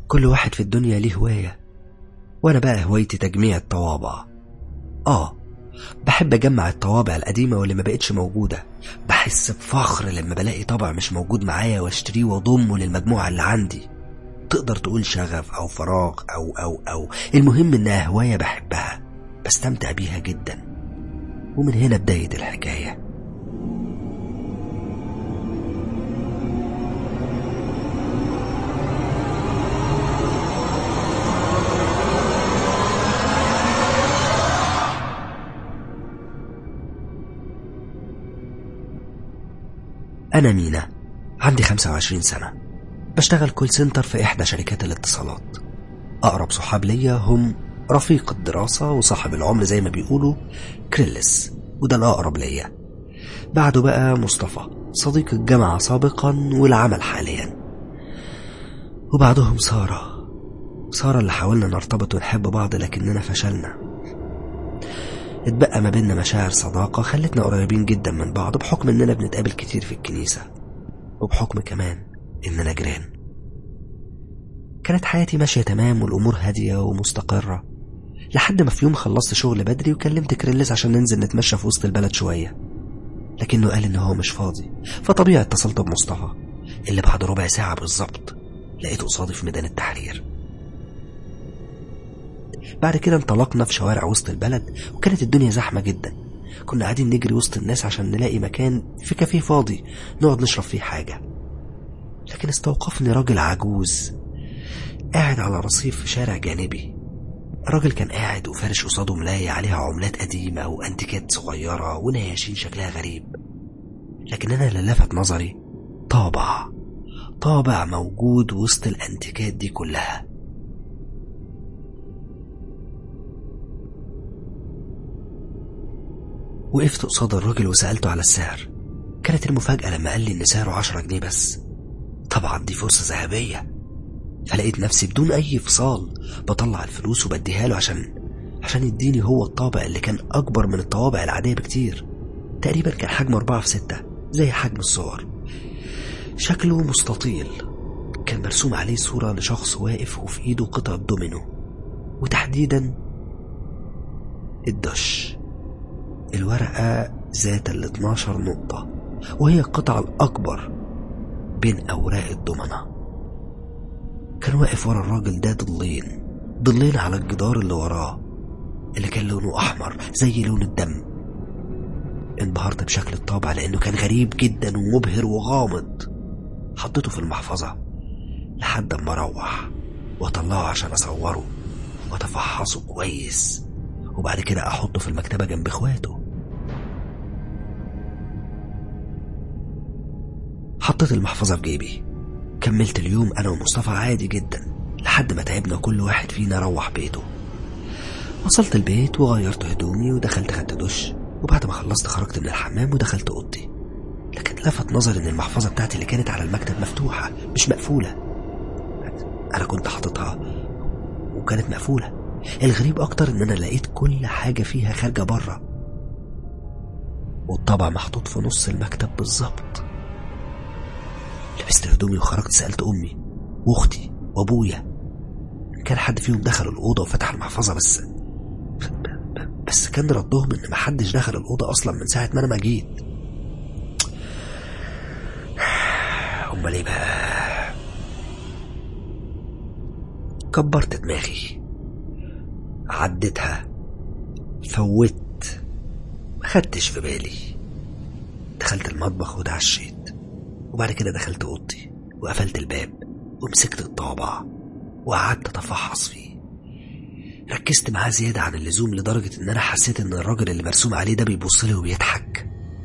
كل واحد في الدنيا ليه هواية وأنا بقى هوايتي تجميع الطوابع آه بحب أجمع الطوابع القديمة واللي ما بقتش موجودة بحس بفخر لما بلاقي طابع مش موجود معايا واشتريه واضمه للمجموعة اللي عندي تقدر تقول شغف أو فراغ أو أو أو المهم إنها هواية بحبها بستمتع بيها جدا ومن هنا بداية الحكاية أنا مينا عندي 25 سنة بشتغل كول سنتر في إحدى شركات الاتصالات أقرب صحاب ليا هم رفيق الدراسة وصاحب العمر زي ما بيقولوا كريلس وده الأقرب ليا بعده بقى مصطفى صديق الجامعة سابقا والعمل حاليا وبعدهم سارة سارة اللي حاولنا نرتبط ونحب بعض لكننا فشلنا اتبقى ما بيننا مشاعر صداقة خلتنا قريبين جدا من بعض بحكم اننا بنتقابل كتير في الكنيسة وبحكم كمان اننا جيران كانت حياتي ماشية تمام والأمور هادية ومستقرة لحد ما في يوم خلصت شغل بدري وكلمت كريلس عشان ننزل نتمشى في وسط البلد شوية لكنه قال إن هو مش فاضي فطبيعي اتصلت بمصطفى اللي بعد ربع ساعة بالظبط لقيته قصادي في ميدان التحرير بعد كده انطلقنا في شوارع وسط البلد وكانت الدنيا زحمة جدا كنا قاعدين نجري وسط الناس عشان نلاقي مكان في كافيه فاضي نقعد نشرب فيه حاجة لكن استوقفني راجل عجوز قاعد على رصيف في شارع جانبي الراجل كان قاعد وفارش قصاده ملاية عليها عملات قديمة وأنتيكات صغيرة ونياشين شكلها غريب لكن أنا اللي لفت نظري طابع طابع موجود وسط الأنتيكات دي كلها وقفت قصاد الراجل وسألته على السعر كانت المفاجأة لما قال لي إن سعره عشرة جنيه بس طبعا دي فرصة ذهبية فلقيت نفسي بدون أي فصال بطلع الفلوس وبديها له عشان عشان يديني هو الطابع اللي كان أكبر من الطوابع العادية بكتير تقريبا كان حجمه أربعة في ستة زي حجم الصور شكله مستطيل كان مرسوم عليه صورة لشخص واقف وفي إيده قطعة دومينو وتحديدا الدش الورقة ذات ال 12 نقطة وهي القطعة الأكبر بين أوراق الضمنة كان واقف ورا الراجل ده ضلين ضلين على الجدار اللي وراه اللي كان لونه أحمر زي لون الدم انبهرت بشكل الطابع لأنه كان غريب جدا ومبهر وغامض حطيته في المحفظة لحد ما أروح وأطلعه عشان أصوره وأتفحصه كويس وبعد كده أحطه في المكتبة جنب إخواته حطيت المحفظة في جيبي كملت اليوم أنا ومصطفى عادي جدا لحد ما تعبنا كل واحد فينا روح بيته وصلت البيت وغيرت هدومي ودخلت خدت دش وبعد ما خلصت خرجت من الحمام ودخلت أوضتي لكن لفت نظري إن المحفظة بتاعتي اللي كانت على المكتب مفتوحة مش مقفولة أنا كنت حاططها وكانت مقفولة الغريب أكتر إن أنا لقيت كل حاجة فيها خارجة بره والطبع محطوط في نص المكتب بالظبط لبست هدومي وخرجت سألت أمي وأختي وأبويا كان حد فيهم دخل الأوضة وفتح المحفظة بس بس كان ردهم إن محدش دخل الأوضة أصلا من ساعة ما أنا ما جيت أمال إيه بقى كبرت دماغي عديتها فوت ما خدتش في بالي دخلت المطبخ وتعشيت وبعد كده دخلت اوضتي وقفلت الباب ومسكت الطابع وقعدت اتفحص فيه ركزت معاه زيادة عن اللزوم لدرجة إن أنا حسيت إن الراجل اللي مرسوم عليه ده بيبص لي وبيضحك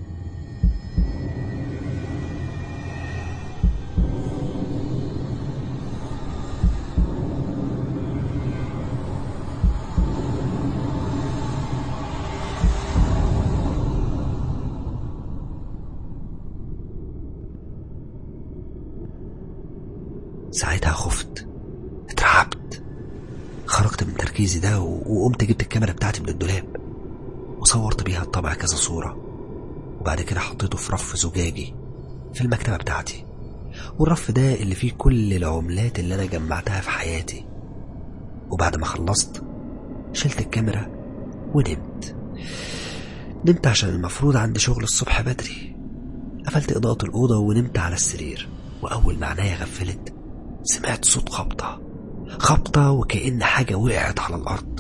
ساعتها خفت اترعبت خرجت من تركيزي ده و- وقمت جبت الكاميرا بتاعتي من الدولاب وصورت بيها الطبع كذا صورة وبعد كده حطيته في رف زجاجي في المكتبة بتاعتي والرف ده اللي فيه كل العملات اللي أنا جمعتها في حياتي وبعد ما خلصت شلت الكاميرا ونمت نمت عشان المفروض عندي شغل الصبح بدري قفلت إضاءة الأوضة ونمت على السرير وأول ما عينيا غفلت سمعت صوت خبطة خبطة وكأن حاجة وقعت على الأرض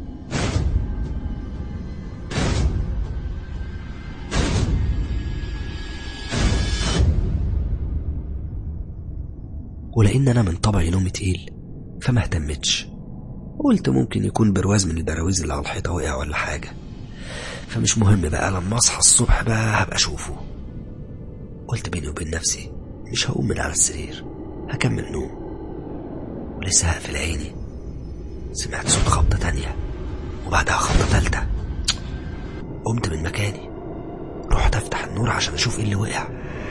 ولأن أنا من طبعي نومي تقيل فما اهتمتش قلت ممكن يكون برواز من البراويز اللي على الحيطة وقع ولا حاجة فمش مهم بقى لما أصحى الصبح بقى هبقى أشوفه قلت بيني وبين نفسي مش هقوم من على السرير هكمل نوم ولسه هقفل عيني سمعت صوت خبطة تانية وبعدها خبطة تالتة قمت من مكاني رحت افتح النور عشان اشوف ايه اللي وقع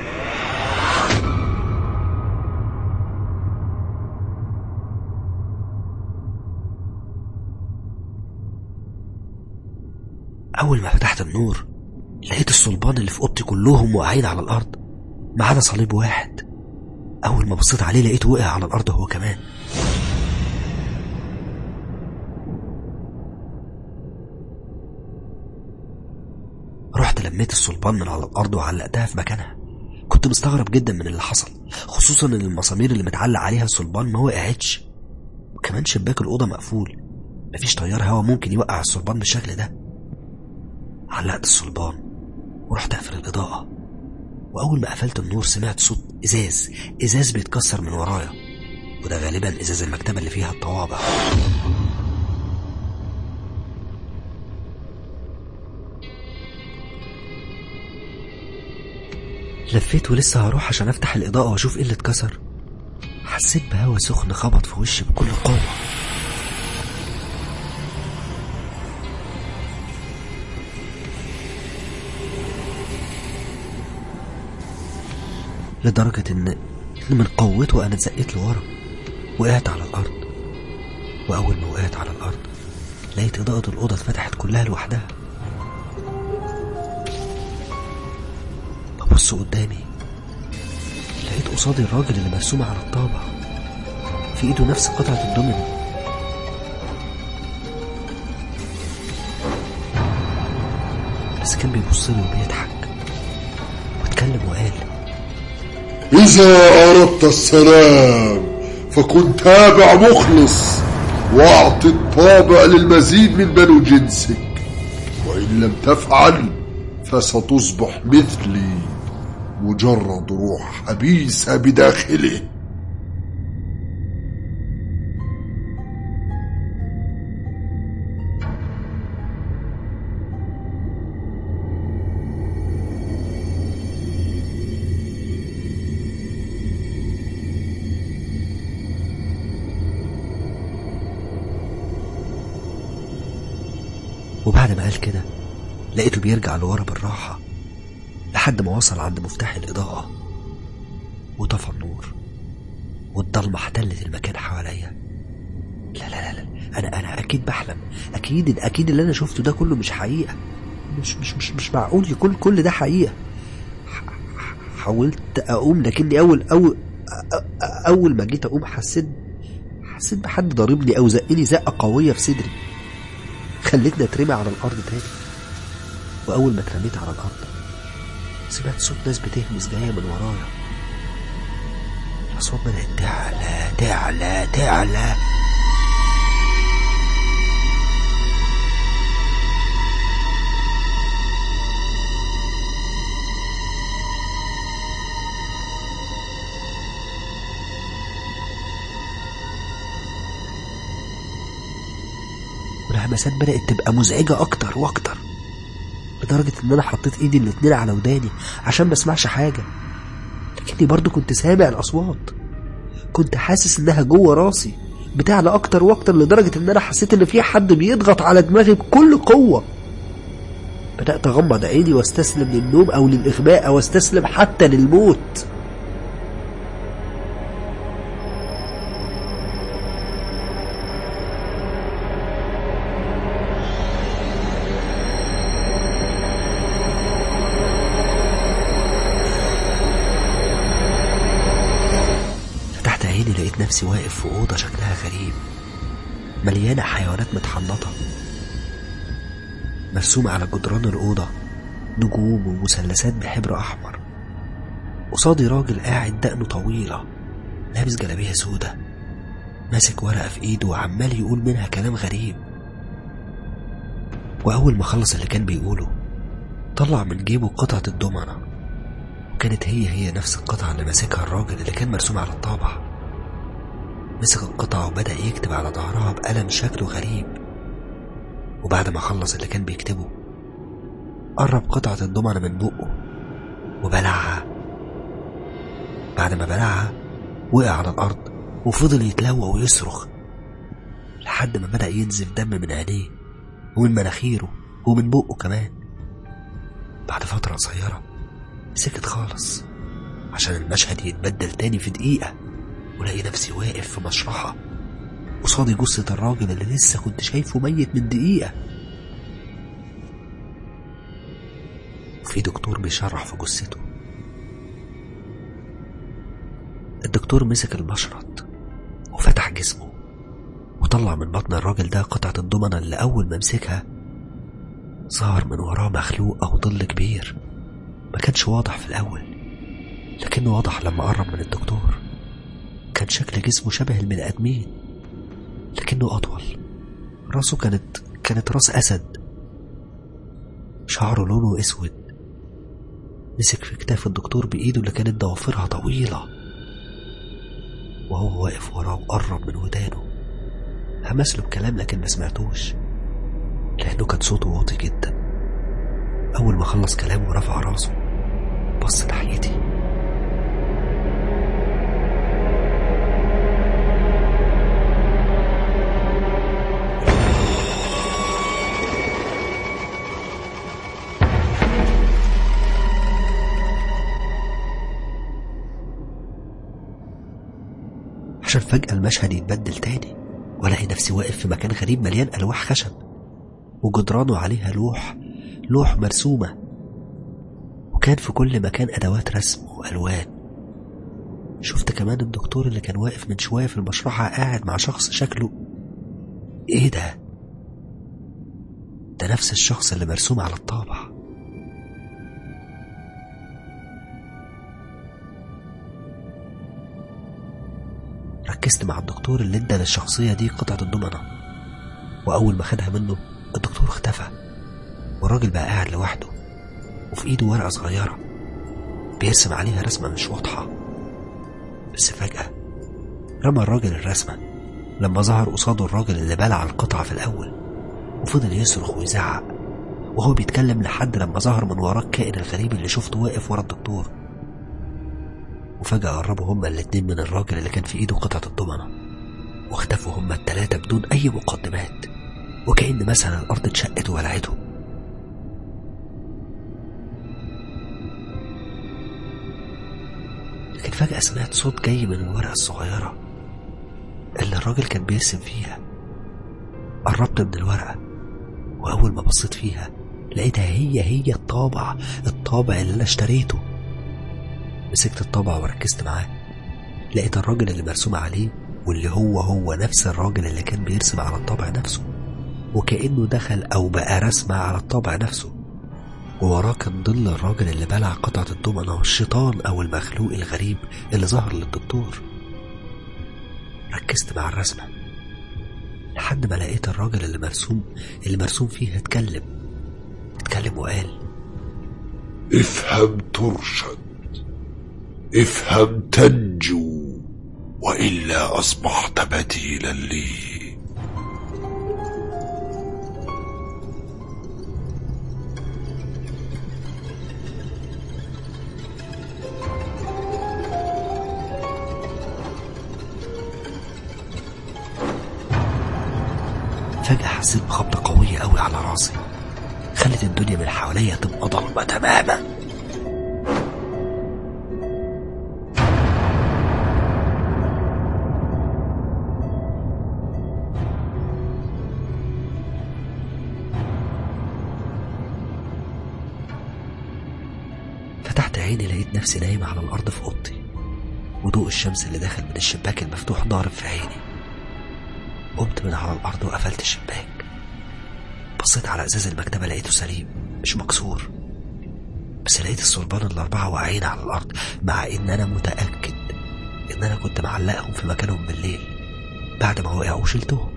اول ما فتحت النور لقيت الصلبان اللي في اوضتي كلهم واقعين على الارض ما عدا صليب واحد اول ما بصيت عليه لقيته وقع على الارض هو كمان رحت لميت الصلبان من على الارض وعلقتها في مكانها كنت مستغرب جدا من اللي حصل خصوصا ان المسامير اللي متعلق عليها الصلبان ما وقعتش وكمان شباك الاوضه مقفول مفيش تيار هوا ممكن يوقع الصلبان بالشكل ده علقت الصلبان ورحت اقفل الاضاءه واول ما قفلت النور سمعت صوت ازاز ازاز بيتكسر من ورايا وده غالبا ازاز المكتبه اللي فيها الطوابع لفيت ولسه هروح عشان افتح الاضاءه واشوف ايه اللي اتكسر حسيت بهوا سخن خبط في وشي بكل قوه لدرجة إن إن من قوته أنا اتزقيت لورا وقعت على الأرض وأول ما وقعت على الأرض لقيت إضاءة الأوضة اتفتحت كلها لوحدها ببص قدامي لقيت قصادي الراجل اللي مرسوم على الطابع في ايده نفس قطعة الدومينو بس كان بيبص لي وبيضحك واتكلم وقال إذا أردت السلام فكن تابع مخلص واعط الطابع للمزيد من بنو جنسك وإن لم تفعل فستصبح مثلي مجرد روح حبيسة بداخله وبعد ما قال كده لقيته بيرجع لورا بالراحة لحد ما وصل عند مفتاح الإضاءة وطفى النور والضلمة احتلت المكان حواليا لا لا لا لا أنا أنا أكيد بحلم أكيد أكيد اللي أنا شفته ده كله مش حقيقة مش مش مش مش معقول يكون كل ده حقيقة ح- ح- حاولت أقوم لكني أول أول أ- أ- أول ما جيت أقوم حسيت حسيت بحد ضاربني أو زقني زقة قوية في صدري خلتني اترمي على الارض تاني واول ما اترميت على الارض سمعت صوت ناس بتهمس جايه من ورايا الاصوات بدات تعلى تعلى تعلى والهمسات بدأت تبقى مزعجة أكتر وأكتر لدرجة إن أنا حطيت إيدي الاتنين على وداني عشان ما اسمعش حاجة لكني برضو كنت سامع الأصوات كنت حاسس إنها جوه راسي بتعلى أكتر وأكتر لدرجة إن أنا حسيت إن في حد بيضغط على دماغي بكل قوة بدأت أغمض عيني واستسلم للنوم أو للإغماء أو استسلم حتى للموت نفسي واقف في أوضة شكلها غريب مليانة حيوانات متحنطة مرسوم على جدران الأوضة نجوم ومثلثات بحبر أحمر قصادي راجل قاعد دقنه طويلة لابس جلابية سودة ماسك ورقة في إيده وعمال يقول منها كلام غريب وأول ما خلص اللي كان بيقوله طلع من جيبه قطعة الضمنة وكانت هي هي نفس القطعة اللي ماسكها الراجل اللي كان مرسوم على الطابع مسك القطعة وبدأ يكتب على ظهرها بقلم شكله غريب وبعد ما خلص اللي كان بيكتبه قرب قطعة الضمنة من بقه وبلعها بعد ما بلعها وقع على الأرض وفضل يتلوى ويصرخ لحد ما بدأ ينزف دم من عينيه ومن مناخيره ومن بقه كمان بعد فترة قصيرة سكت خالص عشان المشهد يتبدل تاني في دقيقة ولاقي نفسي واقف في مشرحة قصادي جثة الراجل اللي لسه كنت شايفه ميت من دقيقة وفي دكتور بيشرح في جثته الدكتور مسك المشرط وفتح جسمه وطلع من بطن الراجل ده قطعة الضمنة اللي أول ما مسكها ظهر من وراه مخلوق أو ظل كبير ما كانش واضح في الأول لكنه واضح لما قرب من الدكتور كان شكل جسمه شبه البني آدمين لكنه أطول راسه كانت كانت راس أسد شعره لونه أسود مسك في كتاف الدكتور بإيده اللي كانت ضوافرها طويلة وهو واقف وراه وقرب من ودانه همس له بكلام لكن ما سمعتوش لأنه كان صوته واطي جدا أول ما خلص كلامه رفع راسه بص ناحيتي عشان فجأة المشهد يتبدل تاني والاقي نفسي واقف في مكان غريب مليان ألواح خشب وجدرانه عليها لوح لوح مرسومة وكان في كل مكان أدوات رسم وألوان شفت كمان الدكتور اللي كان واقف من شوية في المشرحة قاعد مع شخص شكله إيه ده؟ ده نفس الشخص اللي مرسوم على الطابع ركزت مع الدكتور اللي ادى للشخصية دي قطعة الضمنة وأول ما خدها منه الدكتور اختفى والراجل بقى قاعد لوحده وفي ايده ورقة صغيرة بيرسم عليها رسمة مش واضحة بس فجأة رمى الراجل الرسمة لما ظهر قصاده الراجل اللي بلع القطعة في الأول وفضل يصرخ ويزعق وهو بيتكلم لحد لما ظهر من وراه الكائن الغريب اللي شفته واقف ورا الدكتور وفجأة قربوا هما الاتنين من الراجل اللي كان في ايده قطعة الضمنة واختفوا هما التلاتة بدون أي مقدمات وكأن مثلا الأرض اتشقت وبلعتهم لكن فجأة سمعت صوت جاي من الورقة الصغيرة اللي الراجل كان بيرسم فيها قربت من الورقة وأول ما بصيت فيها لقيتها هي هي الطابع الطابع اللي أنا اشتريته مسكت الطابع وركزت معاه لقيت الراجل اللي مرسوم عليه واللي هو هو نفس الراجل اللي كان بيرسم على الطابع نفسه وكأنه دخل أو بقى رسمة على الطابع نفسه ووراه كان ظل الراجل اللي بلع قطعة الضمنة والشيطان أو المخلوق الغريب اللي ظهر للدكتور ركزت مع الرسمة لحد ما لقيت الراجل اللي مرسوم اللي مرسوم فيها اتكلم اتكلم وقال افهم ترشد افهم تنجو وإلا أصبحت بديلا لي فجأة حسيت بخبطة قوية قوي على راسي خلت الدنيا من حواليا تبقى ضلمة تماما فتحت عيني لقيت نفسي نايم على الأرض في أوضتي وضوء الشمس اللي داخل من الشباك المفتوح ضارب في عيني قمت من على الأرض وقفلت الشباك بصيت على إزاز المكتبة لقيته سليم مش مكسور بس لقيت الصلبان الأربعة واقعين على الأرض مع إن أنا متأكد إن أنا كنت معلقهم في مكانهم بالليل بعد ما وقعوا وشلتهم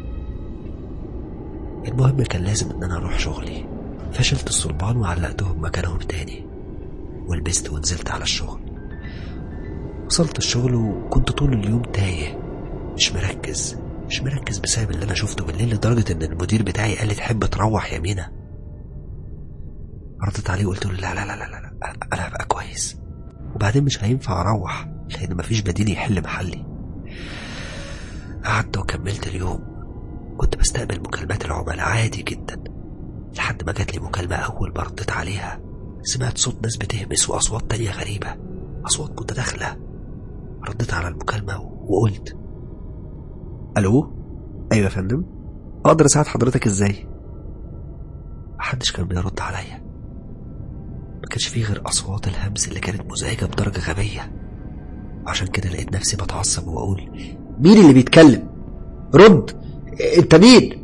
المهم كان لازم إن أنا أروح شغلي فشلت الصلبان وعلقتهم مكانهم تاني ولبست ونزلت على الشغل وصلت الشغل وكنت طول اليوم تايه مش مركز مش مركز بسبب اللي انا شفته بالليل لدرجة ان المدير بتاعي قال لي تحب تروح يا مينا ردت عليه وقلت له لا لا لا لا لا انا هبقى كويس وبعدين مش هينفع اروح لان مفيش بديل يحل محلي قعدت وكملت اليوم كنت بستقبل مكالمات العملاء عادي جدا لحد ما جات لي مكالمة أول ما رديت عليها سمعت صوت ناس بتهمس وأصوات تانية غريبة أصوات متداخلة رديت على المكالمة وقلت ألو أيوة يا فندم أقدر أساعد حضرتك إزاي محدش كان بيرد عليا ما كانش فيه غير أصوات الهمس اللي كانت مزعجة بدرجة غبية عشان كده لقيت نفسي بتعصب وأقول مين اللي بيتكلم رد انت مين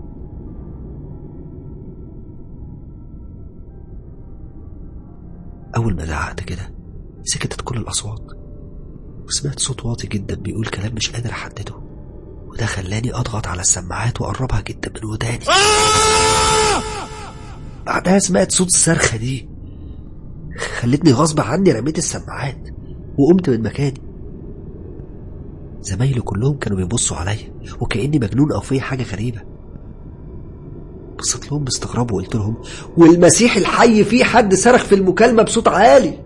أول ما زعقت كده سكتت كل الأصوات وسمعت صوت واطي جدا بيقول كلام مش قادر أحدده وده خلاني أضغط على السماعات وأقربها جدا من وداني بعدها سمعت صوت الصرخة دي خلتني غصب عني رميت السماعات وقمت من مكاني زمايلي كلهم كانوا بيبصوا عليا وكأني مجنون أو في حاجة غريبة بصيت لهم باستغراب وقلت لهم والمسيح الحي في حد صرخ في المكالمة بصوت عالي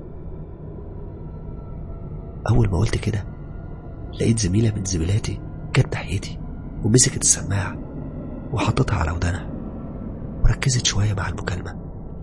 أول ما قلت كده لقيت زميلة من زميلاتي جت ناحيتي ومسكت السماعة وحطتها على ودانها وركزت شوية مع المكالمة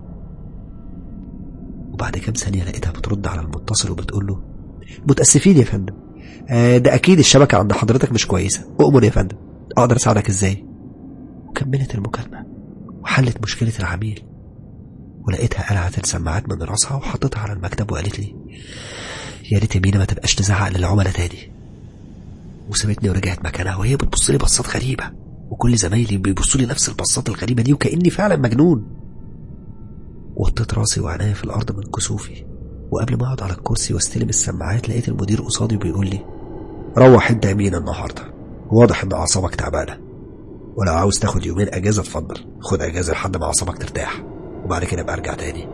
وبعد كام ثانية لقيتها بترد على المتصل وبتقول له متأسفين يا فندم آه ده أكيد الشبكة عند حضرتك مش كويسة أؤمر يا فندم أقدر أساعدك إزاي وكملت المكالمة وحلت مشكلة العميل ولقيتها قلعت السماعات من راسها وحطتها على المكتب وقالت لي يا ريت مينا ما تبقاش تزعق للعملاء تاني وسابتني ورجعت مكانها وهي بتبص لي بصات غريبة وكل زمايلي بيبصوا لي نفس البصات الغريبة دي وكأني فعلا مجنون وطيت راسي وعناية في الأرض من كسوفي وقبل ما أقعد على الكرسي واستلم السماعات لقيت المدير قصادي وبيقول لي روح انت يا مينا النهاردة واضح ان أعصابك تعبانة ولو عاوز تاخد يومين أجازة اتفضل خد أجازة لحد ما أعصابك ترتاح وبعد كده ابقى ارجع تاني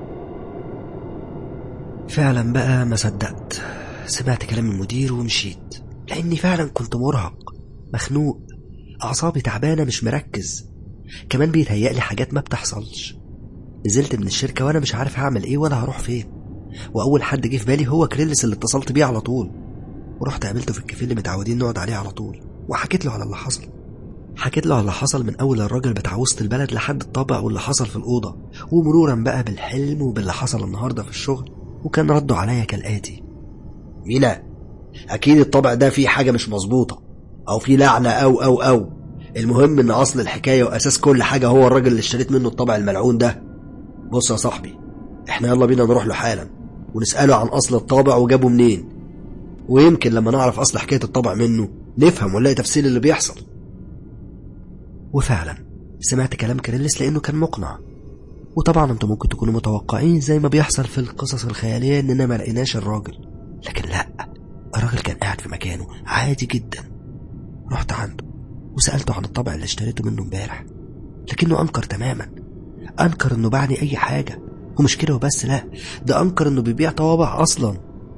فعلا بقى ما صدقت سمعت كلام المدير ومشيت لاني فعلا كنت مرهق مخنوق اعصابي تعبانه مش مركز كمان بيتهيألي حاجات ما بتحصلش نزلت من الشركه وانا مش عارف هعمل ايه ولا هروح فين واول حد جه في بالي هو كريلس اللي اتصلت بيه على طول ورحت قابلته في الكافيه اللي متعودين نقعد عليه على طول وحكيت له على اللي حصل حكيت له على اللي حصل من اول الراجل بتاع وسط البلد لحد الطابع واللي حصل في الاوضه ومرورا بقى بالحلم وباللي حصل النهارده في الشغل وكان رده عليا كالاتي مينا اكيد الطبع ده فيه حاجه مش مظبوطه او فيه لعنه او او او المهم ان اصل الحكايه واساس كل حاجه هو الراجل اللي اشتريت منه الطبع الملعون ده بص يا صاحبي احنا يلا بينا نروح له حالا ونساله عن اصل الطابع وجابه منين ويمكن لما نعرف اصل حكايه الطبع منه نفهم ونلاقي تفسير اللي بيحصل وفعلا سمعت كلام كريلس لانه كان مقنع وطبعا انتم ممكن تكونوا متوقعين زي ما بيحصل في القصص الخياليه اننا ما لقيناش الراجل لكن لا الراجل كان قاعد في مكانه عادي جدا رحت عنده وسالته عن الطبع اللي اشتريته منه امبارح لكنه انكر تماما انكر انه باعني اي حاجه ومش كده وبس لا ده انكر انه بيبيع طوابع اصلا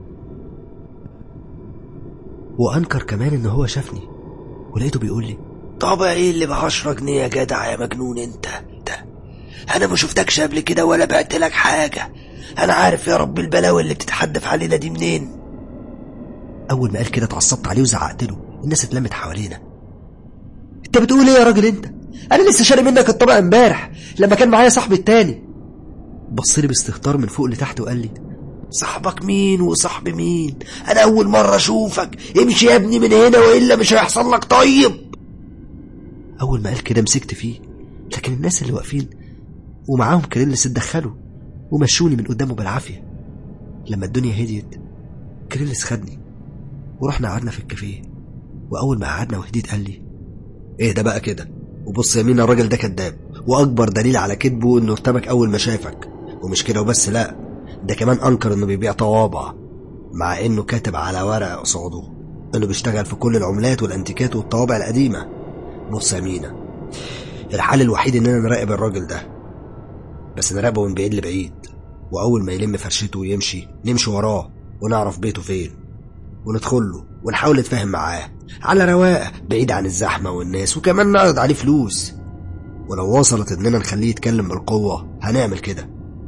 وانكر كمان ان هو شافني ولقيته بيقول لي طبع ايه اللي بعشرة جنيه يا جدع يا مجنون انت ده انا ما شفتكش قبل كده ولا بعت لك حاجة انا عارف يا رب البلاوي اللي بتتحدف علينا دي منين اول ما قال كده اتعصبت عليه وزعقت له الناس اتلمت حوالينا انت بتقول ايه يا راجل انت انا لسه شاري منك الطبق امبارح لما كان معايا صاحبي التاني بص لي باستهتار من فوق لتحت وقال لي صاحبك مين وصاحب مين انا اول مرة اشوفك امشي يا ابني من هنا والا مش هيحصل لك طيب اول ما قال كده مسكت فيه لكن الناس اللي واقفين ومعاهم كريلس اتدخلوا ومشوني من قدامه بالعافية لما الدنيا هديت كريلس خدني ورحنا قعدنا في الكافيه وأول ما قعدنا وهديت قال لي إيه ده بقى كده وبص يا مينا الراجل ده كذاب وأكبر دليل على كذبه إنه ارتبك أول ما شافك ومش كده وبس لأ ده كمان أنكر إنه بيبيع طوابع مع إنه كاتب على ورقة قصاده إنه بيشتغل في كل العملات والأنتيكات والطوابع القديمة بص يا مينا الحل الوحيد إننا نراقب الراجل ده بس نراقبه من بعيد لبعيد وأول ما يلم فرشته ويمشي نمشي وراه ونعرف بيته فين وندخل له ونحاول نتفاهم معاه على رواقه بعيد عن الزحمة والناس وكمان نعرض عليه فلوس ولو وصلت إننا نخليه يتكلم بالقوة هنعمل كده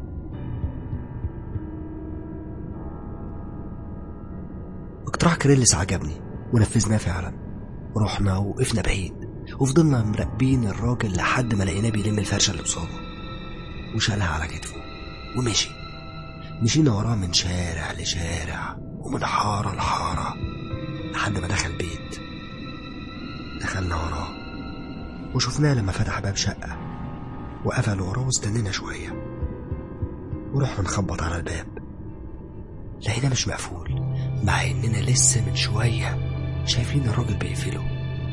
اقتراح كريلس عجبني ونفذناه فعلا رحنا وقفنا بعيد وفضلنا مراقبين الراجل لحد ما لقيناه بيلم الفرشة اللي قصاده وشالها على كتفه ومشي مشينا وراه من شارع لشارع ومن حارة لحارة لحد ما دخل بيت دخلنا وراه وشفناه لما فتح باب شقة وقفل وراه واستنينا شوية ورحنا نخبط على الباب لقينا مش مقفول مع اننا لسه من شوية شايفين الراجل بيقفله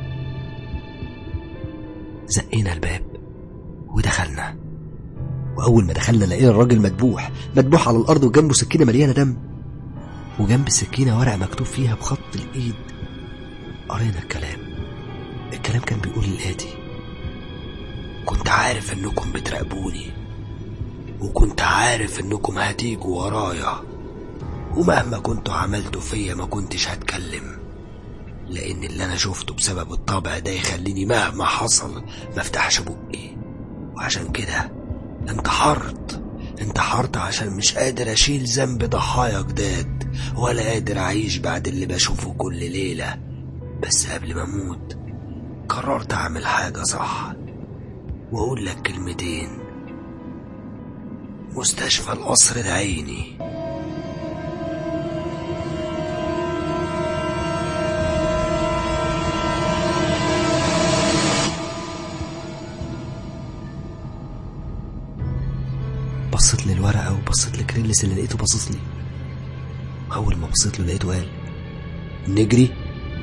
زقينا الباب ودخلنا وأول ما دخلنا لقينا الراجل مدبوح مدبوح على الأرض وجنبه سكينة مليانة دم وجنب السكينة ورقة مكتوب فيها بخط الإيد قرينا الكلام الكلام كان بيقول الآتي كنت عارف إنكم بتراقبوني وكنت عارف إنكم هتيجوا ورايا ومهما كنتوا عملتوا فيا ما كنتش هتكلم لأن اللي أنا شفته بسبب الطبع ده يخليني مهما حصل ما افتحش بقي وعشان كده انتحرت انتحرت عشان مش قادر اشيل ذنب ضحايا جداد ولا قادر اعيش بعد اللي بشوفه كل ليلة بس قبل ما اموت قررت اعمل حاجة صح واقول لك كلمتين مستشفى القصر العيني بصيت للورقة وبصيت لكريلس اللي لقيته باصص لي وأول ما بصيت له لقيته قال نجري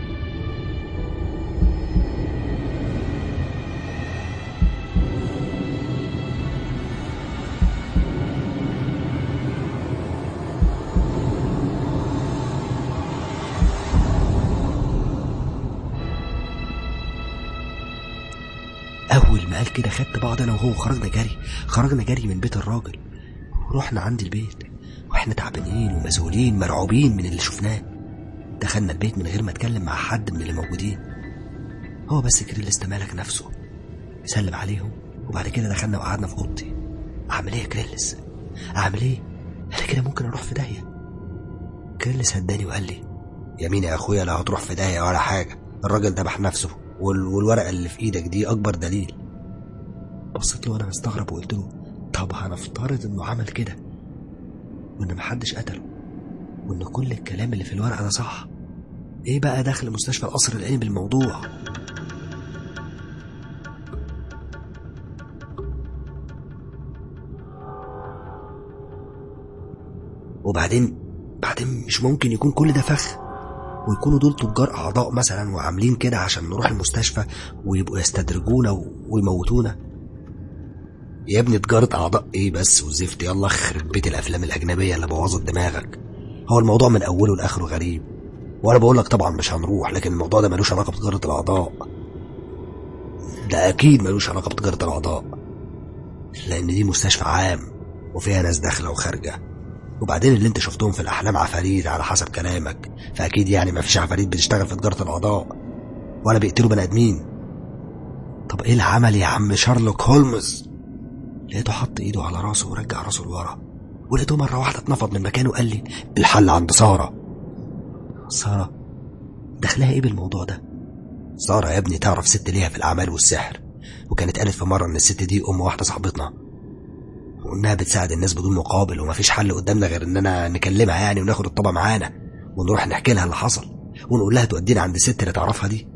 أول ما قال كده خدت بعض أنا وهو خرجنا جري خرجنا جري من بيت الراجل ورحنا عند البيت واحنا تعبانين ومذهولين مرعوبين من اللي شفناه دخلنا البيت من غير ما اتكلم مع حد من اللي موجودين هو بس كريلس تمالك نفسه سلم عليهم وبعد كده دخلنا وقعدنا في اوضتي اعمل ايه يا كريلس اعمل ايه انا كده ممكن اروح في داهيه كريلس هداني وقال لي يمين يا اخويا لا هتروح في داهيه ولا حاجه الراجل ذبح نفسه وال- والورقه اللي في ايدك دي اكبر دليل بصيت له وانا مستغرب وقلت له طب هنفترض انه عمل كده وان محدش قتله وان كل الكلام اللي في الورقه ده صح ايه بقى دخل مستشفى القصر العيني بالموضوع وبعدين بعدين مش ممكن يكون كل ده فخ ويكونوا دول تجار اعضاء مثلا وعاملين كده عشان نروح المستشفى ويبقوا يستدرجونا و- ويموتونا يا ابني تجارة أعضاء إيه بس وزفت يلا خرب بيت الأفلام الأجنبية اللي بوظت دماغك هو الموضوع من أوله لآخره غريب وأنا بقول لك طبعا مش هنروح لكن الموضوع ده ملوش علاقة بتجارة الأعضاء ده أكيد ملوش علاقة بتجارة الأعضاء لأن دي مستشفى عام وفيها ناس داخلة وخارجة وبعدين اللي انت شفتهم في الأحلام عفاريت على حسب كلامك فأكيد يعني مفيش عفاريت بتشتغل في تجارة الأعضاء ولا بيقتلوا بني آدمين طب إيه العمل يا عم شارلوك هولمز لقيته حط ايده على راسه ورجع راسه لورا ولقيته مرة واحدة اتنفض من مكانه وقال لي الحل عند سارة سارة دخلها ايه بالموضوع ده سارة يا ابني تعرف ست ليها في الأعمال والسحر وكانت قالت في مرة إن الست دي أم واحدة صاحبتنا وإنها بتساعد الناس بدون مقابل ومفيش حل قدامنا غير إننا نكلمها يعني وناخد الطبع معانا ونروح نحكي لها اللي حصل ونقول لها تودينا عند الست اللي تعرفها دي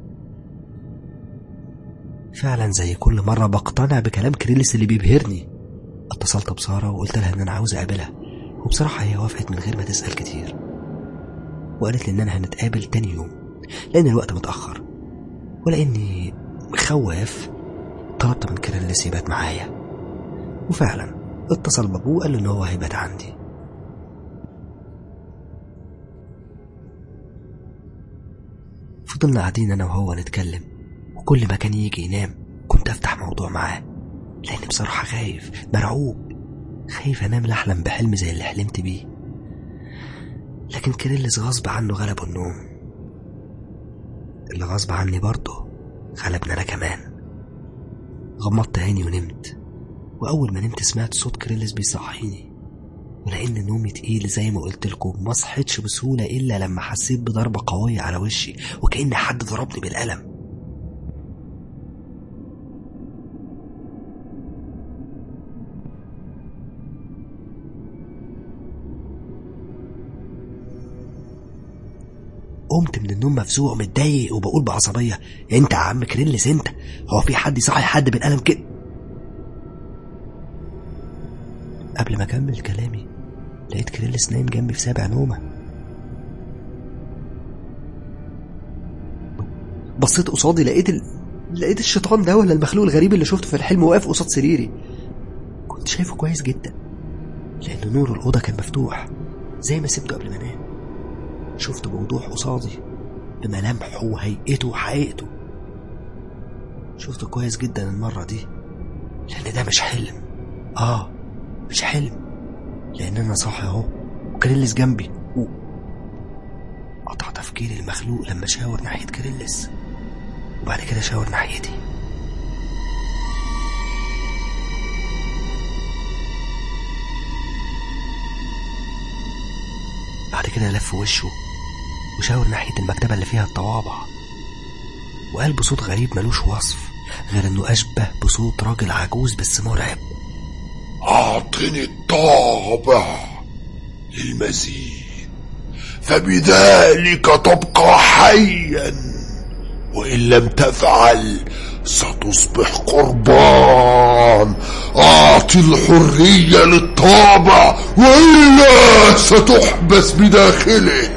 فعلا زي كل مرة بقتنع بكلام كريلس اللي بيبهرني اتصلت بسارة وقلت لها ان انا عاوز اقابلها وبصراحة هي وافقت من غير ما تسأل كتير وقالت لي إن أنا هنتقابل تاني يوم لأن الوقت متأخر ولأني خواف طلبت من كيرلس يبات معايا وفعلا اتصل بابوه وقال له إن هو هيبات عندي فضلنا قاعدين أنا وهو نتكلم وكل ما كان يجي ينام كنت أفتح موضوع معاه لأني بصراحة خايف مرعوب خايف أنام لأحلم بحلم زي اللي حلمت بيه لكن كيرلس غصب عنه غلبه النوم اللي غصب عني برضه غلبنا أنا كمان غمضت عيني ونمت وأول ما نمت سمعت صوت كيرلس بيصحيني ولأن نومي تقيل زي ما قلت لكم ما صحيتش بسهولة إلا لما حسيت بضربة قوية على وشي وكأن حد ضربني بالقلم قمت من النوم مفزوع ومتضايق وبقول بعصبية انت يا عم كريلس انت هو في حد يصحي حد بالقلم كده قبل ما اكمل كلامي لقيت كريلس نايم جنبي في سابع نومة بصيت قصادي لقيت ال... لقيت الشيطان ده ولا المخلوق الغريب اللي شفته في الحلم واقف قصاد سريري كنت شايفه كويس جدا لأن نور الأوضة كان مفتوح زي ما سبته قبل ما انام شفته بوضوح قصادي بملامحه وهيئته وحقيقته شفته كويس جدا المرة دي لأن ده مش حلم آه مش حلم لأن أنا صاحي أهو وكريلس جنبي و... قطع تفكيري المخلوق لما شاور ناحية كريلس وبعد كده شاور ناحيتي بعد كده لف وشه وشاور ناحية المكتبة اللي فيها الطوابع وقال بصوت غريب ملوش وصف غير انه اشبه بصوت راجل عجوز بس مرعب أعطني الطابع للمزيد فبذلك تبقى حيا وإن لم تفعل ستصبح قربان أعطي الحرية للطابع وإلا ستحبس بداخله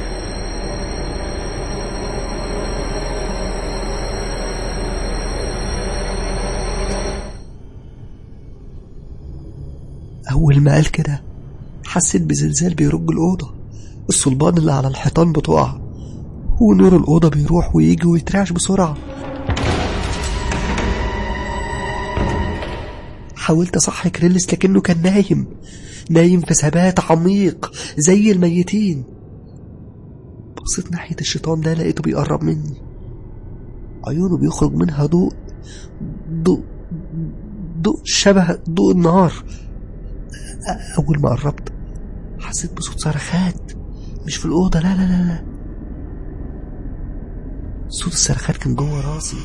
أول ما قال كده حسيت بزلزال بيرج الأوضة الصلبان اللي على الحيطان بتقع ونور الأوضة بيروح ويجي ويترعش بسرعة حاولت أصحي كريلس لكنه كان نايم نايم في ثبات عميق زي الميتين بصيت ناحية الشيطان ده لقيته بيقرب مني عيونه بيخرج منها ضوء ضوء ضوء شبه ضوء النهار أول ما قربت حسيت بصوت صرخات مش في الأوضة لا لا لا لا صوت الصرخات كان جوه راسي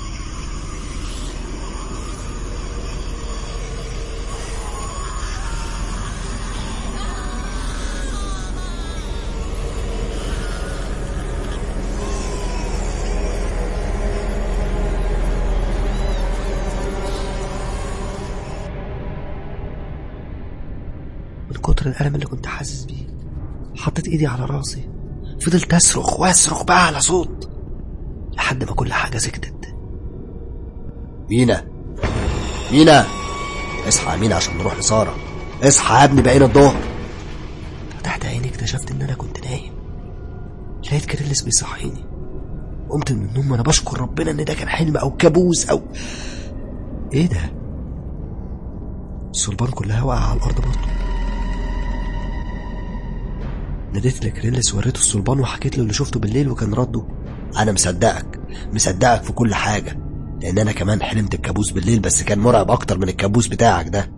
من كتر الألم اللي كنت حاسس بيه حطيت إيدي على راسي فضلت أصرخ وأصرخ بقى على صوت لحد ما كل حاجة سكتت مينا مينا اصحى يا مينا عشان نروح لسارة اصحى يا ابني بقينا الظهر فتحت عيني اكتشفت ان انا كنت نايم لقيت كريلس بيصحيني قمت من النوم وانا بشكر ربنا ان ده كان حلم او كابوس او ايه ده الصلبان كلها واقعة على الارض برضه ناديت لكريلس وريته الصلبان وحكيت له اللي شفته بالليل وكان رده انا مصدقك مصدقك في كل حاجة لان انا كمان حلمت الكابوس بالليل بس كان مرعب اكتر من الكابوس بتاعك ده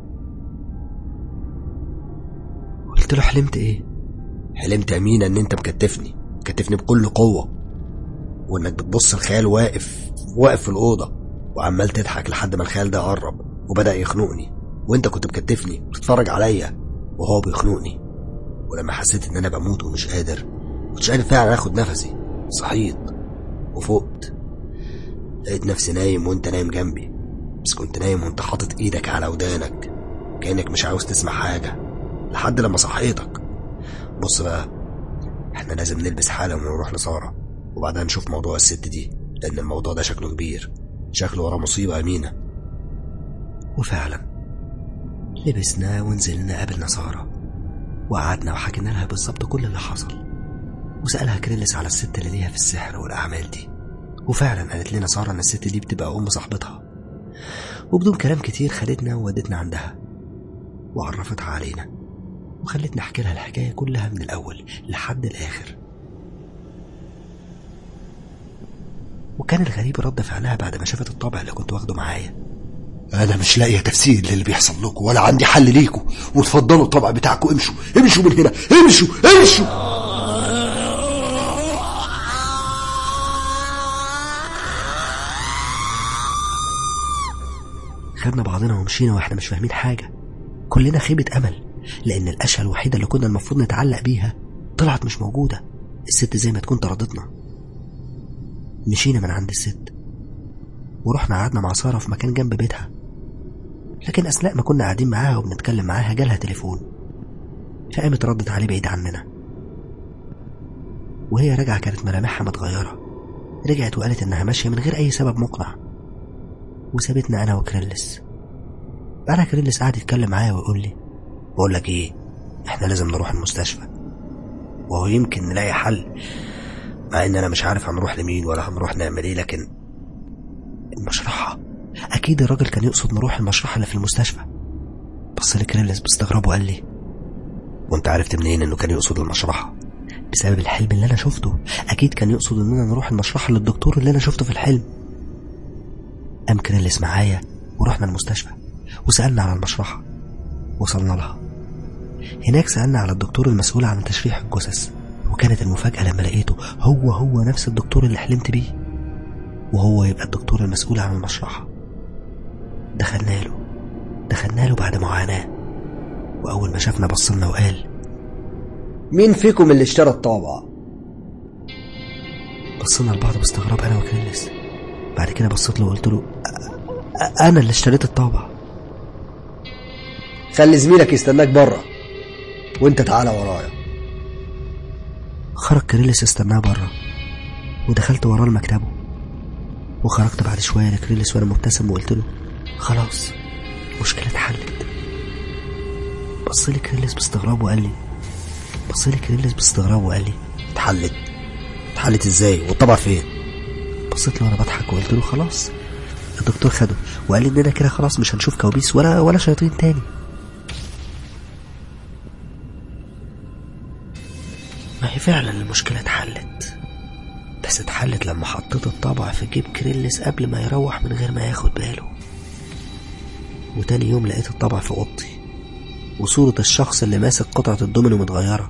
قلت له حلمت ايه حلمت يا مينا ان انت مكتفني مكتفني بكل قوة وانك بتبص الخيال واقف واقف في الأوضة وعمال تضحك لحد ما الخيال ده قرب وبدأ يخنقني وانت كنت مكتفني بتتفرج عليا وهو بيخنقني ولما حسيت ان انا بموت ومش قادر مش قادر فعلا اخد نفسي صحيت وفقت لقيت نفسي نايم وانت نايم جنبي بس كنت نايم وانت حاطط ايدك على ودانك كأنك مش عاوز تسمع حاجة لحد لما صحيتك بص بقى احنا لازم نلبس حالا ونروح لسارة وبعدها نشوف موضوع الست دي لأن الموضوع ده شكله كبير شكله وراه مصيبة أمينة وفعلا لبسنا ونزلنا قابلنا سارة وقعدنا وحكينا لها بالظبط كل اللي حصل وسألها كريلس على الست اللي ليها في السحر والأعمال دي وفعلا قالت لنا سارة إن الست دي بتبقى أم صاحبتها وبدون كلام كتير خدتنا وودتنا عندها وعرفتها علينا وخلتني أحكي لها الحكاية كلها من الأول لحد الآخر وكان الغريب رد فعلها بعد ما شافت الطابع اللي كنت واخده معايا انا مش لاقيه تفسير للي بيحصل لكم ولا عندي حل ليكم وتفضلوا الطبع بتاعكم امشوا امشوا من هنا امشوا امشوا خدنا بعضنا ومشينا واحنا مش فاهمين حاجة كلنا خيبة أمل لأن الأشياء الوحيدة اللي كنا المفروض نتعلق بيها طلعت مش موجودة الست زي ما تكون طردتنا مشينا من عند الست ورحنا قعدنا مع سارة في مكان جنب بيتها لكن أثناء ما كنا قاعدين معاها وبنتكلم معاها جالها تليفون فقامت ردت عليه بعيد عننا وهي راجعة كانت ملامحها متغيرة رجعت وقالت إنها ماشية من غير أي سبب مقنع وسابتنا أنا وكريلس بعدها كريلس قعد يتكلم معايا ويقول لي بقول لك إيه إحنا لازم نروح المستشفى وهو يمكن نلاقي حل مع إن أنا مش عارف هنروح لمين ولا هنروح نعمل إيه لكن المشرحة أكيد الراجل كان يقصد نروح المشرحة اللي في المستشفى بص لي كريلس باستغراب وقال لي وانت عرفت منين انه كان يقصد المشرحة بسبب الحلم اللي انا شفته اكيد كان يقصد اننا نروح المشرحة للدكتور اللي انا شفته في الحلم قام كريلس معايا ورحنا المستشفى وسألنا على المشرحة وصلنا لها هناك سألنا على الدكتور المسؤول عن تشريح الجثث وكانت المفاجأة لما لقيته هو هو نفس الدكتور اللي حلمت بيه وهو يبقى الدكتور المسؤول عن المشرحة دخلنا له دخلنا له بعد معاناة وأول ما شافنا بصلنا وقال مين فيكم اللي اشترى الطابعة؟ بصينا لبعض باستغراب أنا وكريلس بعد كده بصيت له وقلت له "أ- أ- أنا اللي اشتريت الطابع خلي زميلك يستناك بره وانت تعالى ورايا خرج كريلس استناه بره ودخلت وراه لمكتبه وخرجت بعد شوية لكريلس وأنا مبتسم وقلت له خلاص مشكلة اتحلت بص لي كريلس باستغراب وقال لي بص لي كريلس باستغراب وقال لي اتحلت اتحلت ازاي والطبع فين بصيت له وانا بضحك وقلت له خلاص الدكتور خده وقال لي اننا كده خلاص مش هنشوف كوابيس ولا ولا شياطين تاني ما هي فعلا المشكلة اتحلت بس اتحلت لما حطيت الطبع في جيب كريلس قبل ما يروح من غير ما ياخد باله وتاني يوم لقيت الطبع في اوضتي وصورة الشخص اللي ماسك قطعة الدومينو متغيرة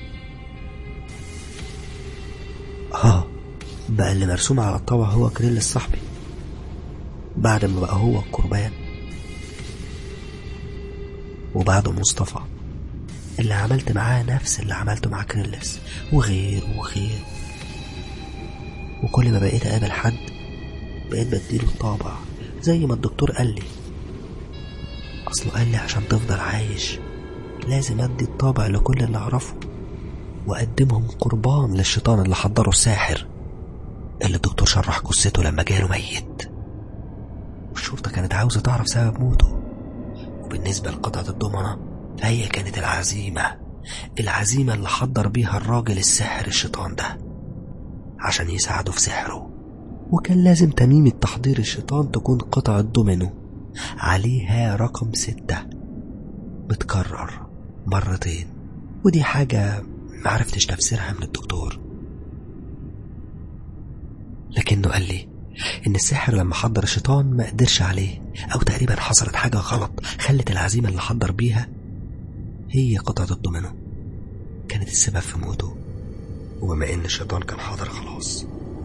اه بقى اللي مرسوم على الطبع هو كريلس صاحبي بعد ما بقى هو القربان وبعده مصطفى اللي عملت معاه نفس اللي عملته مع كريلس وغير وغير وكل ما بقيت اقابل حد بقيت بديله الطابع زي ما الدكتور قال لي اصله قال لي عشان تفضل عايش لازم ادي الطابع لكل اللي اعرفه واقدمهم قربان للشيطان اللي حضره الساحر اللي الدكتور شرح جثته لما جاله ميت والشرطة كانت عاوزة تعرف سبب موته وبالنسبة لقطعة الضمنة فهي كانت العزيمة العزيمة اللي حضر بيها الراجل الساحر الشيطان ده عشان يساعده في سحره وكان لازم تميمة تحضير الشيطان تكون قطعة دومينو عليها رقم ستة بتكرر مرتين ودي حاجة معرفتش تفسيرها من الدكتور لكنه قال لي إن الساحر لما حضر الشيطان ما قدرش عليه أو تقريبا حصلت حاجة غلط خلت العزيمة اللي حضر بيها هي قطعة الدومينو كانت السبب في موته وبما إن الشيطان كان حاضر خلاص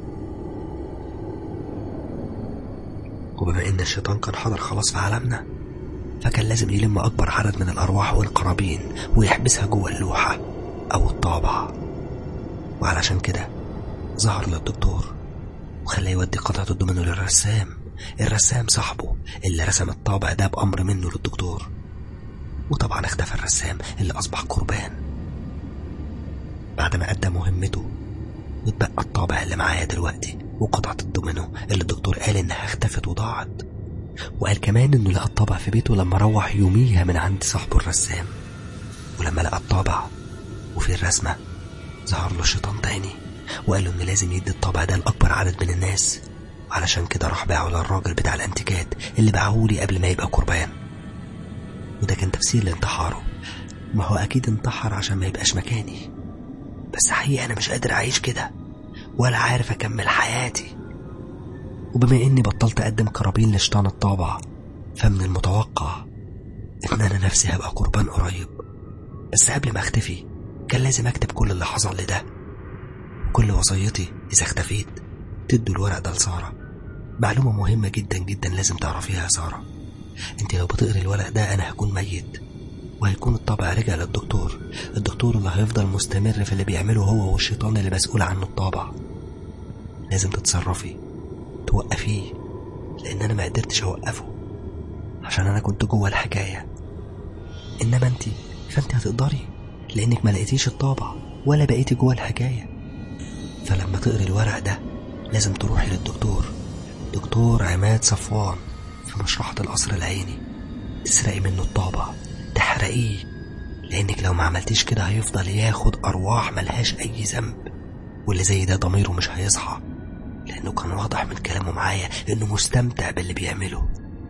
وبما إن الشيطان كان حاضر خلاص في عالمنا فكان لازم يلم أكبر عدد من الأرواح والقرابين ويحبسها جوه اللوحة أو الطابع وعلشان كده ظهر للدكتور وخلاه يودي قطعة الدومينو للرسام الرسام صاحبه اللي رسم الطابع ده بأمر منه للدكتور وطبعا اختفى الرسام اللي أصبح قربان بعد ما أدى مهمته واتبقى الطابع اللي معايا دلوقتي وقطعة الدومينو اللي الدكتور قال إنها اختفت وضاعت وقال كمان إنه لقى الطابع في بيته لما روح يوميها من عند صاحبه الرسام ولما لقى الطابع وفي الرسمة ظهر له الشيطان تاني وقال له إن لازم يدي الطابع ده لأكبر عدد من الناس علشان كده راح باعه للراجل بتاع الانتيكات اللي باعهولي قبل ما يبقى قربان وده كان تفسير لانتحاره ما هو أكيد انتحر عشان ما يبقاش مكاني بس حقيقة أنا مش قادر أعيش كده ولا عارف أكمل حياتي وبما إني بطلت أقدم كرابين لشيطان الطابع فمن المتوقع إن أنا نفسي هبقى قربان قريب بس قبل ما أختفي كان لازم أكتب كل اللي حصل لي ده وكل وصيتي إذا اختفيت تدوا الورق ده لسارة معلومة مهمة جدا جدا لازم تعرفيها يا سارة انت لو بتقري الورق ده أنا هكون ميت وهيكون الطابع رجع للدكتور الدكتور اللي هيفضل مستمر في اللي بيعمله هو والشيطان اللي مسؤول عنه الطابع لازم تتصرفي توقفيه لأن أنا ما قدرتش أوقفه عشان أنا كنت جوه الحكاية إنما أنت فأنت هتقدري لأنك ما لقيتيش الطابع ولا بقيتي جوه الحكاية فلما تقري الورق ده لازم تروحي للدكتور دكتور عماد صفوان في مشرحة القصر العيني تسرقي منه الطابع تحرقيه لأنك لو ما عملتيش كده هيفضل ياخد أرواح ملهاش أي ذنب واللي زي ده ضميره مش هيصحى لأنه كان واضح من كلامه معايا إنه مستمتع باللي بيعمله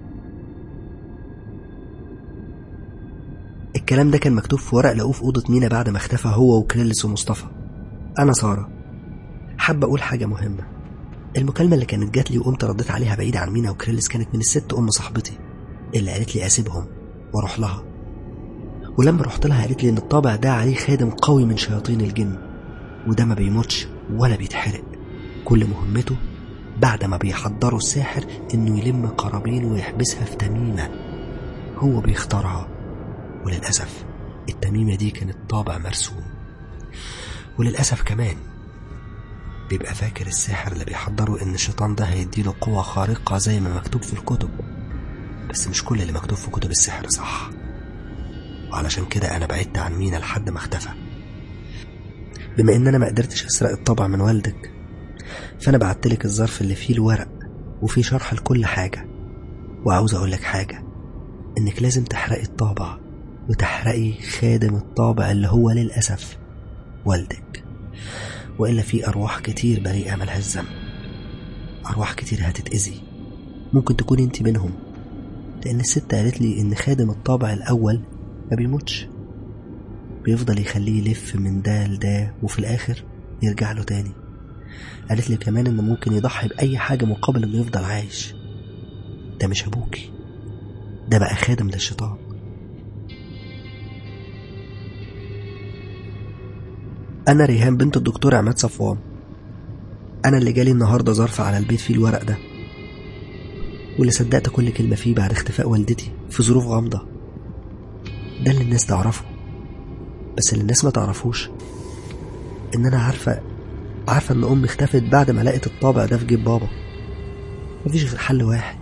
الكلام ده كان مكتوب في ورق لقوه في أوضة مينا بعد ما اختفى هو وكريلس ومصطفى أنا سارة حابة أقول حاجة مهمة المكالمة اللي كانت جات لي وقمت رديت عليها بعيد عن مينا وكريلس كانت من الست أم صاحبتي اللي قالت لي أسيبهم وأروح لها ولما رحت لها قالت لي إن الطابع ده عليه خادم قوي من شياطين الجن وده ما بيموتش ولا بيتحرق كل مهمته بعد ما بيحضروا الساحر إنه يلم قرابين ويحبسها في تميمة هو بيختارها وللأسف التميمة دي كانت طابع مرسوم وللأسف كمان بيبقى فاكر الساحر اللي بيحضره إن الشيطان ده هيديله قوة خارقة زي ما مكتوب في الكتب بس مش كل اللي مكتوب في كتب السحر صح وعلشان كده أنا بعدت عن مينا لحد ما اختفى بما إن أنا ما قدرتش أسرق الطبع من والدك فأنا بعتلك الظرف اللي فيه الورق وفيه شرح لكل حاجة وعاوز أقولك حاجة إنك لازم تحرقي الطابع وتحرقي خادم الطابع اللي هو للأسف والدك وإلا في أرواح كتير بريئة ملهاش ذنب أرواح كتير هتتأذي ممكن تكون انت منهم لأن الست قالت لي إن خادم الطابع الأول ما بيموتش بيفضل يخليه يلف من ده لده وفي الآخر يرجع له تاني قالت لي كمان إنه ممكن يضحي بأي حاجة مقابل إنه يفضل عايش ده مش أبوكي ده بقى خادم للشيطان أنا ريهام بنت الدكتور عماد صفوان أنا اللي جالي النهاردة ظرف على البيت فيه الورق ده واللي صدقت كل كلمة فيه بعد اختفاء والدتي في ظروف غامضة ده اللي الناس تعرفه بس اللي الناس ما تعرفوش إن أنا عارفة عارفة إن أمي اختفت بعد ما لقت الطابع ده في جيب بابا مفيش غير حل واحد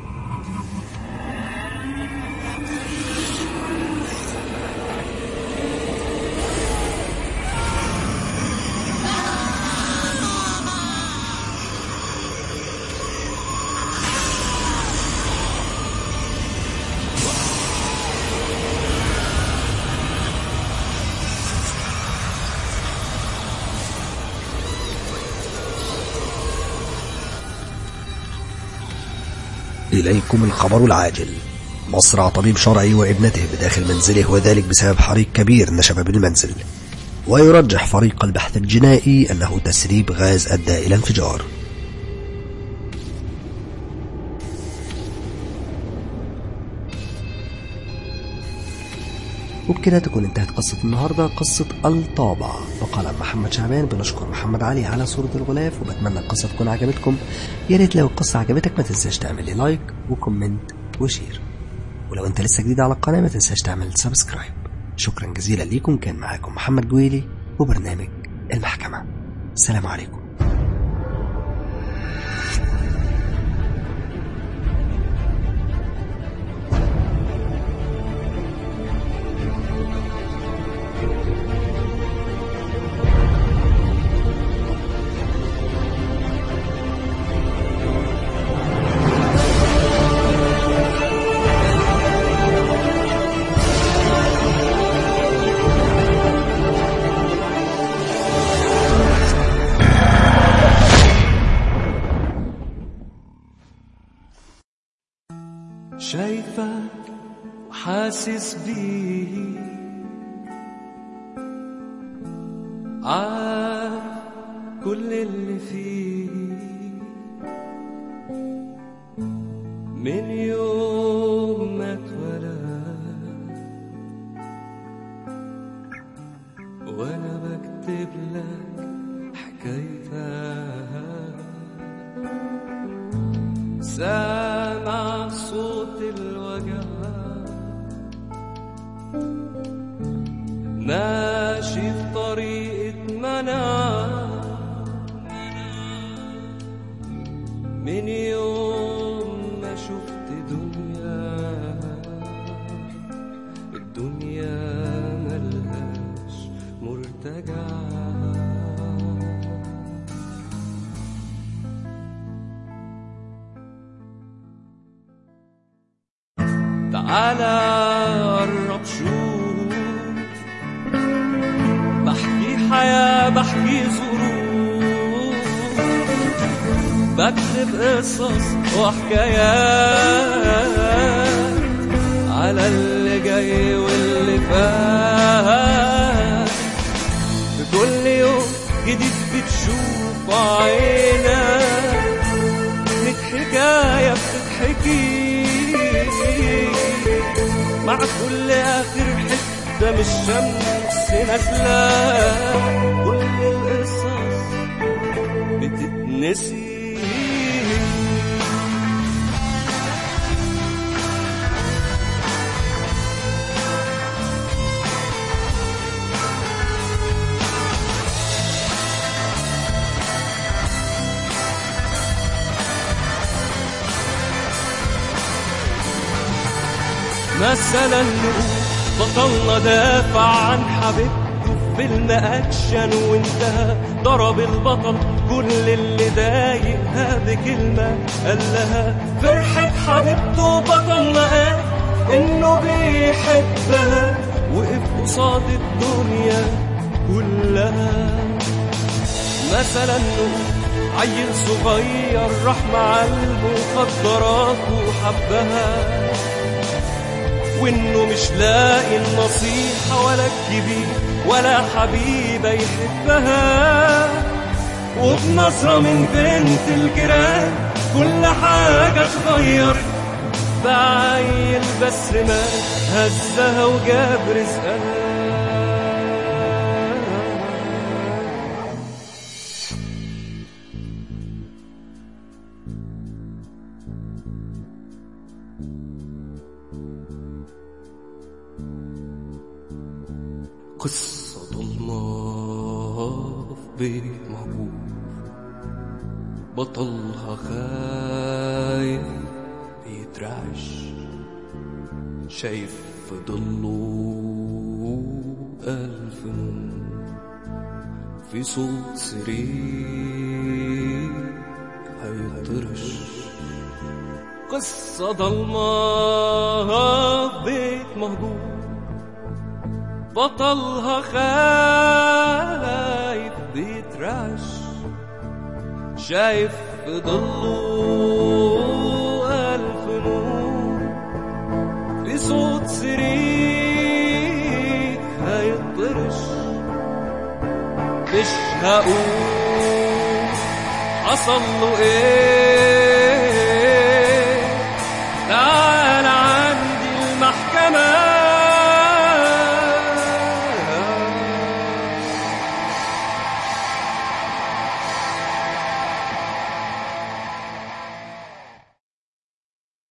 إليكم الخبر العاجل مصرع طبيب شرعي وابنته بداخل منزله وذلك بسبب حريق كبير نشب بالمنزل ويرجح فريق البحث الجنائي أنه تسريب غاز أدى إلى انفجار وبكده تكون انتهت قصة النهاردة قصة الطابع بقلم محمد شعبان بنشكر محمد علي على صورة الغلاف وبتمنى القصة تكون عجبتكم يا ريت لو القصة عجبتك ما تنساش تعمل لي لايك وكومنت وشير ولو انت لسه جديد على القناة ما تنساش تعمل سبسكرايب شكرا جزيلا ليكم كان معاكم محمد جويلي وبرنامج المحكمة السلام عليكم حاسس بيه عارف كل اللي فيه من يوم ما اتولد وانا بكتب لك حكايتها سامع صوت الوجع ماشي في طريقة منع من يوم ما شفت دنيا الدنيا ملهاش مرتجع تعالى قرب شوف بحكي حياة بحكي ظروف بكتب قصص وحكايات على اللي جاي واللي فات في كل يوم جديد بتشوف عينك ميت حكاية بتتحكي مع كل آخر حتة من الشمس نازلة كل القصص بتتنسي مثلا نقول بطلنا دافع عن حبيبته في فيلم اكشن وانتهى ضرب البطل كل اللي ضايقها بكلمة قال لها فرحة حبيبته بطلنا قال انه بيحبها وقف قصاد الدنيا كلها مثلا نقول عيل صغير راح مع المخدرات وحبها وانه مش لاقي النصيحة ولا الكبير ولا حبيبة يحبها وبنظرة من بنت الجيران كل حاجة اتغيرت بعيل بس ما هزها وجاب رزقها قصة ضلمة في بيت مهجور بطلها خايف بيترعش شايف في ضله ألف نور في صوت سرير هيطرش قصة ضلمة في بيت مهجور بطلها خايف بيترعش شايف في ضله ألف نور في صوت سرير هيطرش مش هقول حصل له ايه لا